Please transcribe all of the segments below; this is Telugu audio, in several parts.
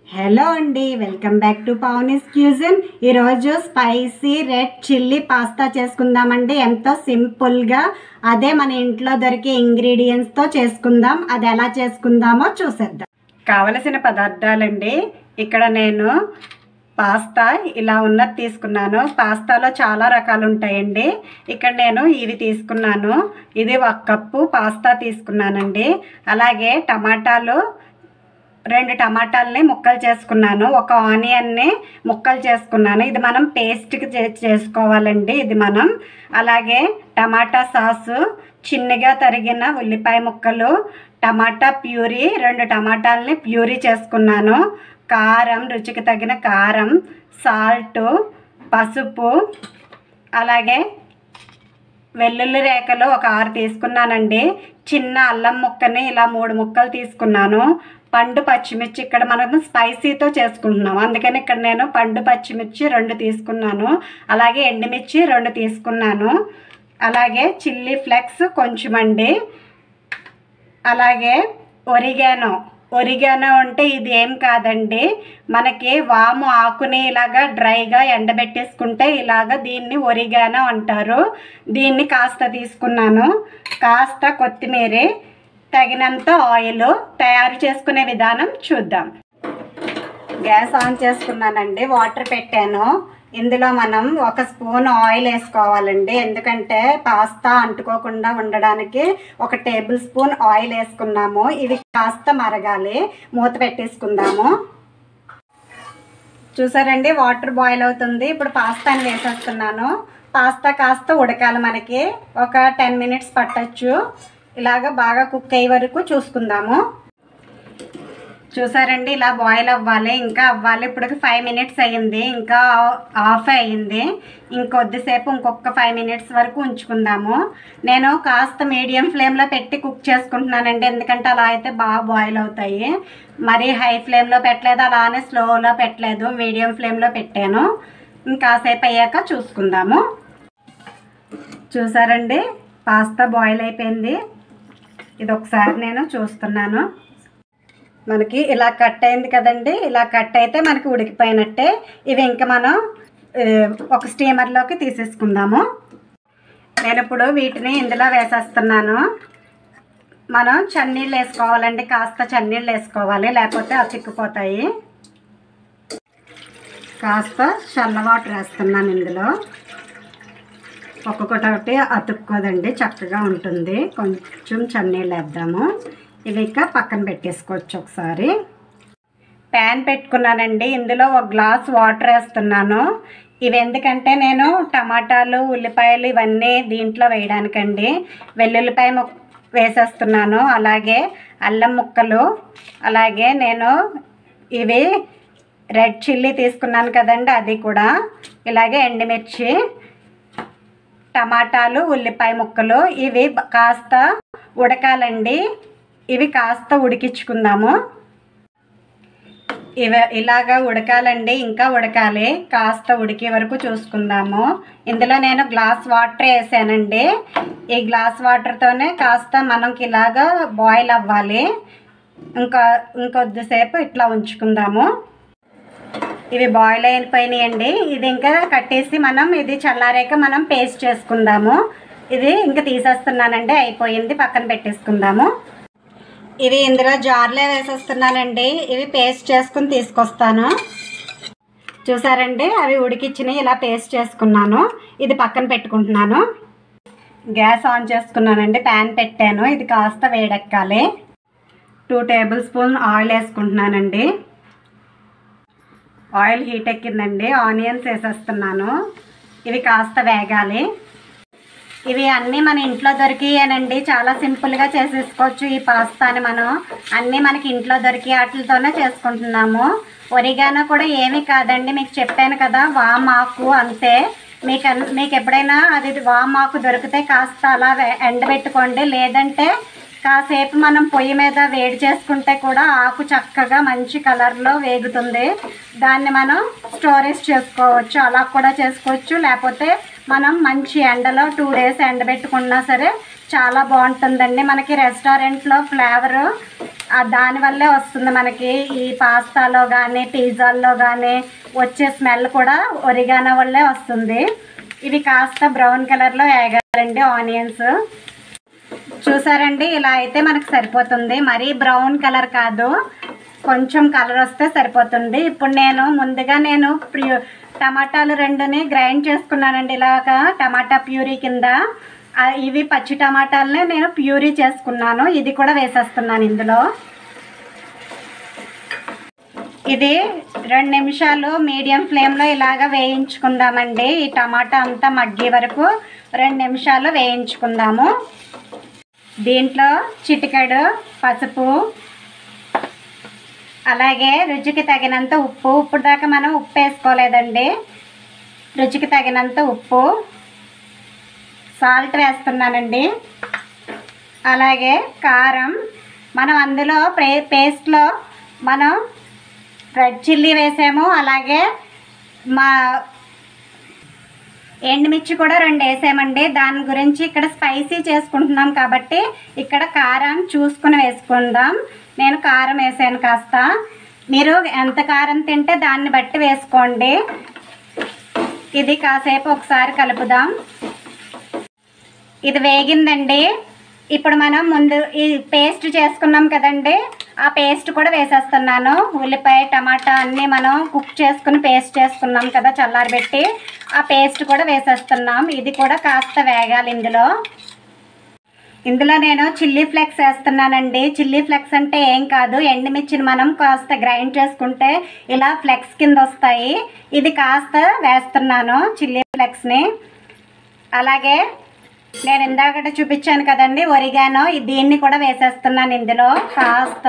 హలో అండి welcome back to Pavani's cuisine ఈరోజు స్పైసీ రెడ్ చిల్లీ పాస్తా చేసుకుందామండి ఎంతో సింపుల్గా అదే మన ఇంట్లో దొరికే ఇంగ్రీడియంట్స్తో చేసుకుందాం అది ఎలా చేసుకుందామో చూసేద్దాం కావలసిన పదార్థాలండి ఇక్కడ నేను పాస్తా ఇలా ఉన్నది తీసుకున్నాను పాస్తాలో చాలా రకాలు ఉంటాయండి ఇక్కడ నేను ఇవి తీసుకున్నాను ఇది ఒక కప్పు పాస్తా తీసుకున్నానండి అలాగే టమాటాలు రెండు టమాటాలని ముక్కలు చేసుకున్నాను ఒక ఆనియన్ని ముక్కలు చేసుకున్నాను ఇది మనం పేస్ట్కి చే- చేసుకోవాలండి ఇది మనం అలాగే టమాటా సాసు చిన్నగా తరిగిన ఉల్లిపాయ ముక్కలు టమాటా ప్యూరీ రెండు టమాటాలని ప్యూరీ చేసుకున్నాను కారం రుచికి తగిన కారం సాల్ట్ పసుపు అలాగే వెల్లుల్లి రేఖలు ఒక ఆరు తీసుకున్నానండి చిన్న అల్లం ముక్కని ఇలా మూడు ముక్కలు తీసుకున్నాను పండు పచ్చిమిర్చి ఇక్కడ మనం స్పైసీతో చేసుకుంటున్నాం అందుకని ఇక్కడ నేను పండు పచ్చిమిర్చి రెండు తీసుకున్నాను అలాగే ఎండుమిర్చి రెండు తీసుకున్నాను అలాగే చిల్లీ ఫ్లెక్స్ కొంచెం అండి అలాగే ఒరిగానో ఒరిగానో అంటే ఇది ఏం కాదండి మనకి వాము ఆకుని ఇలాగా డ్రైగా ఎండబెట్టేసుకుంటే ఇలాగ దీన్ని ఒరిగానో అంటారు దీన్ని కాస్త తీసుకున్నాను కాస్త కొత్తిమీర తగినంత ఆయిల్ తయారు చేసుకునే విధానం చూద్దాం గ్యాస్ ఆన్ చేసుకున్నానండి వాటర్ పెట్టాను ఇందులో మనం ఒక స్పూన్ ఆయిల్ వేసుకోవాలండి ఎందుకంటే పాస్తా అంటుకోకుండా ఉండడానికి ఒక టేబుల్ స్పూన్ ఆయిల్ వేసుకున్నాము ఇది కాస్త మరగాలి మూత పెట్టేసుకుందాము చూసారండి వాటర్ బాయిల్ అవుతుంది ఇప్పుడు పాస్తాని వేసేస్తున్నాను పాస్తా కాస్త ఉడకాలి మనకి ఒక టెన్ మినిట్స్ పట్టచ్చు ఇలాగ బాగా కుక్ అయ్యే వరకు చూసుకుందాము చూసారండి ఇలా బాయిల్ అవ్వాలి ఇంకా అవ్వాలి ఇప్పుడు ఫైవ్ మినిట్స్ అయ్యింది ఇంకా ఆఫ్ అయ్యింది ఇంకొద్దిసేపు ఇంకొక ఫైవ్ మినిట్స్ వరకు ఉంచుకుందాము నేను కాస్త మీడియం ఫ్లేమ్లో పెట్టి కుక్ చేసుకుంటున్నానండి ఎందుకంటే అలా అయితే బాగా బాయిల్ అవుతాయి మరీ హై ఫ్లేమ్లో పెట్టలేదు అలానే స్లోలో పెట్టలేదు మీడియం ఫ్లేమ్లో పెట్టాను ఇంకాసేపు అయ్యాక చూసుకుందాము చూసారండి పాస్తా బాయిల్ అయిపోయింది ఇది ఒకసారి నేను చూస్తున్నాను మనకి ఇలా కట్ అయింది కదండి ఇలా కట్ అయితే మనకి ఉడికిపోయినట్టే ఇవి ఇంకా మనం ఏ, ఒక స్టీమర్లోకి తీసేసుకుందాము నేను ఇప్పుడు వీటిని ఇందులో వేసేస్తున్నాను మనం చన్నీళ్ళు వేసుకోవాలండి కాస్త చన్నీళ్ళు వేసుకోవాలి లేకపోతే అతిక్కిపోతాయి కాస్త చల్ల వాటర్ వేస్తున్నాను ఇందులో ఒక్కొక్కటి అతుక్కోదండి చక్కగా ఉంటుంది కొంచెం చన్నీళ్ళు వేద్దాము ఇవి ఇక పక్కన పెట్టేసుకోవచ్చు ఒకసారి ప్యాన్ పెట్టుకున్నానండి ఇందులో ఒక గ్లాస్ వాటర్ వేస్తున్నాను ఇవి ఎందుకంటే నేను టమాటాలు ఉల్లిపాయలు ఇవన్నీ దీంట్లో వేయడానికండి వెల్లుల్లిపాయ ముక్ వేసేస్తున్నాను అలాగే అల్లం ముక్కలు అలాగే నేను ఇవి రెడ్ చిల్లీ తీసుకున్నాను కదండి అది కూడా ఇలాగే ఎండుమిర్చి టమాటాలు ఉల్లిపాయ ముక్కలు ఇవి బ- కాస్త ఉడకాలండి ఇవి కాస్త ఉడికించుకుందాము ఇవి ఇలాగా ఉడకాలండి ఇంకా ఉడకాలి కాస్త ఉడికే వరకు చూసుకుందాము ఇందులో నేను గ్లాస్ వాటర్ వేసానండి ఈ గ్లాస్ వాటర్తోనే కాస్త మనకి ఇలాగా బాయిల్ అవ్వాలి ఇంకా ఇంకొద్దిసేపు ఇట్లా ఉంచుకుందాము ఇవి బాయిల్ అయిపోయినాయండి ఇది ఇంకా కట్టేసి మనం ఇది చల్లారాక మనం పేస్ట్ చేసుకుందాము ఇది ఇంకా తీసేస్తున్నానండి అయిపోయింది పక్కన పెట్టేసుకుందాము ఇవి ఇందులో జార్లో వేసేస్తున్నానండి ఇవి పేస్ట్ చేసుకుని తీసుకొస్తాను చూసారండి అవి ఉడికిచ్చినవి ఇలా పేస్ట్ చేసుకున్నాను ఇది పక్కన పెట్టుకుంటున్నాను గ్యాస్ ఆన్ చేసుకున్నానండి ప్యాన్ పెట్టాను ఇది కాస్త వేడెక్కాలి టూ టేబుల్ స్పూన్ ఆయిల్ వేసుకుంటున్నానండి ఆయిల్ హీట్ ఎక్కిందండి ఆనియన్స్ వేసేస్తున్నాను ఇవి కాస్త వేగాలి ఇవి అన్నీ మన ఇంట్లో దొరికియేనండి చాలా సింపుల్గా చేసేసుకోవచ్చు ఈ పాస్తాని మనం అన్నీ మనకి ఇంట్లో దొరికి వాటితోనే చేసుకుంటున్నాము ఒరిగానో కూడా ఏమీ కాదండి మీకు చెప్పాను కదా వామాకు అంతే మీకు అన్- మీకు ఎప్పుడైనా అది వామాకు దొరికితే కాస్త అలా వే- ఎండబెట్టుకోండి లేదంటే కాసేపు మనం పొయ్యి మీద వేడి చేసుకుంటే కూడా ఆకు చక్కగా మంచి కలర్లో వేగుతుంది దాన్ని మనం స్టోరేజ్ చేసుకోవచ్చు అలా కూడా చేసుకోవచ్చు లేకపోతే మనం మంచి ఎండలో టూ డేస్ ఎండబెట్టుకున్నా సరే చాలా బాగుంటుందండి మనకి రెస్టారెంట్లో ఫ్లేవర్ దానివల్లే వస్తుంది మనకి ఈ పాస్తాలో కానీ పిజ్జాల్లో కానీ వచ్చే స్మెల్ కూడా ఒరిగానో వల్లే వస్తుంది ఇవి కాస్త బ్రౌన్ కలర్లో వేగాలండి ఆనియన్స్ చూసారండి ఇలా అయితే మనకు సరిపోతుంది మరీ బ్రౌన్ కలర్ కాదు కొంచెం కలర్ వస్తే సరిపోతుంది ఇప్పుడు నేను ముందుగా నేను ప్యూ టమాటాలు రెండుని గ్రైండ్ చేసుకున్నానండి ఇలాగా టమాటా ప్యూరీ కింద ఆ, ఇవి పచ్చి టమాటాలనే నేను ప్యూరీ చేసుకున్నాను ఇది కూడా వేసేస్తున్నాను ఇందులో ఇది రెండు నిమిషాలు మీడియం ఫ్లేమ్లో ఇలాగ వేయించుకుందామండి ఈ టమాటా అంతా మగ్గే వరకు రెండు నిమిషాలు వేయించుకుందాము దీంట్లో చిటికెడు పసుపు అలాగే రుచికి తగినంత ఉప్పు ఇప్పుడు దాకా మనం ఉప్పు వేసుకోలేదండి రుచికి తగినంత ఉప్పు సాల్ట్ వేస్తున్నానండి అలాగే కారం మనం అందులో పే పేస్ట్లో మనం రెడ్ చిల్లీ వేసాము అలాగే మా ఎండుమిర్చి కూడా రెండు వేసామండి దాని గురించి ఇక్కడ స్పైసీ చేసుకుంటున్నాం కాబట్టి ఇక్కడ కారం చూసుకుని వేసుకుందాం నేను కారం వేసాను కాస్త మీరు ఎంత కారం తింటే దాన్ని బట్టి వేసుకోండి ఇది కాసేపు ఒకసారి కలుపుదాం ఇది వేగిందండి ఇప్పుడు మనం ముందు ఈ పేస్ట్ చేసుకున్నాం కదండి ఆ పేస్ట్ కూడా వేసేస్తున్నాను ఉల్లిపాయ టమాటా అన్నీ మనం కుక్ చేసుకుని పేస్ట్ చేసుకున్నాం కదా చల్లారబెట్టి ఆ పేస్ట్ కూడా వేసేస్తున్నాం ఇది కూడా కాస్త వేగాలి ఇందులో ఇందులో నేను చిల్లీ ఫ్లెక్స్ వేస్తున్నానండి చిల్లీ ఫ్లెక్స్ అంటే ఏం కాదు ఎండుమిర్చిని మనం కాస్త గ్రైండ్ చేసుకుంటే ఇలా ఫ్లెక్స్ కింద వస్తాయి ఇది కాస్త వేస్తున్నాను చిల్లీ ఫ్లెక్స్ని అలాగే నేను ఇందాకట చూపించాను కదండి ఒరిగానో ఈ- దీన్ని కూడా వేసేస్తున్నాను ఇందులో కాస్త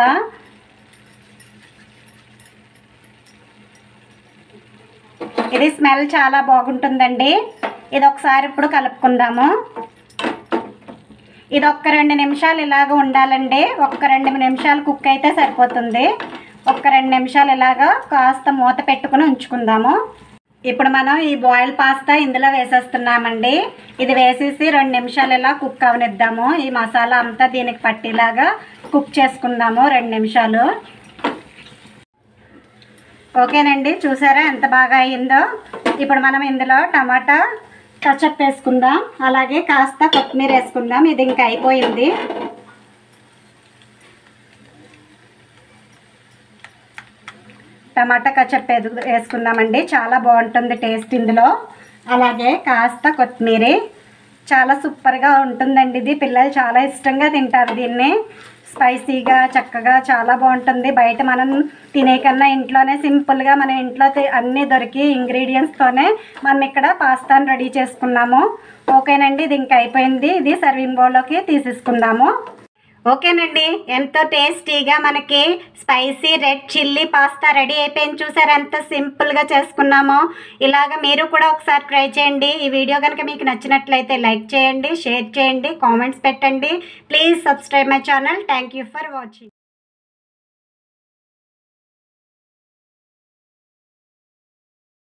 ఇది స్మెల్ చాలా బాగుంటుందండి ఇది ఒకసారి ఇప్పుడు కలుపుకుందాము ఇది ఒక్క రెండు నిమిషాలు ఇలాగ ఉండాలండి ఒక్క రెండు నిమిషాలు కుక్ అయితే సరిపోతుంది ఒక్క రెండు నిమిషాలు ఇలాగ కాస్త మూత పెట్టుకుని ఉంచుకుందాము ఇప్పుడు మనం ఈ బాయిల్ పాస్తా ఇందులో వేసేస్తున్నామండి ఇది వేసేసి రెండు నిమిషాలు ఇలా కుక్ అవనిద్దాము ఈ మసాలా అంతా దీనికి పట్టేలాగా కుక్ చేసుకుందాము రెండు నిమిషాలు ఓకేనండి చూసారా ఎంత బాగా అయిందో ఇప్పుడు మనం ఇందులో టమాటా టచప్ వేసుకుందాం అలాగే కాస్త కొత్తిమీర వేసుకుందాం ఇది ఇంకా అయిపోయింది టమాటా కచప్ వేదు- వేసుకుందామండి చాలా బాగుంటుంది టేస్ట్ ఇందులో అలాగే కాస్త కొత్తిమీర చాలా సూపర్గా ఉంటుందండి ఇది పిల్లలు చాలా ఇష్టంగా తింటారు దీన్ని స్పైసీగా చక్కగా చాలా బాగుంటుంది బయట మనం తినే కన్నా ఇంట్లోనే సింపుల్గా మన ఇంట్లో తి- అన్నీ దొరికి ఇంగ్రీడియంట్స్తోనే మనం ఇక్కడ పాస్తాను రెడీ చేసుకున్నాము ఓకేనండి ఇది ఇంకా అయిపోయింది ఇది సర్వింగ్ బౌల్లోకి తీసేసుకుందాము ఓకేనండి ఎంతో టేస్టీగా మనకి spicy red chilli pasta ready అయిపోయింది చూసారు ఎంత సింపుల్గా చేసుకున్నామో ఇలాగ మీరు కూడా ఒకసారి ట్రై చేయండి ఈ వీడియో కనుక మీకు నచ్చినట్లయితే లైక్ చేయండి షేర్ చేయండి కామెంట్స్ పెట్టండి please subscribe my channel thank you for watching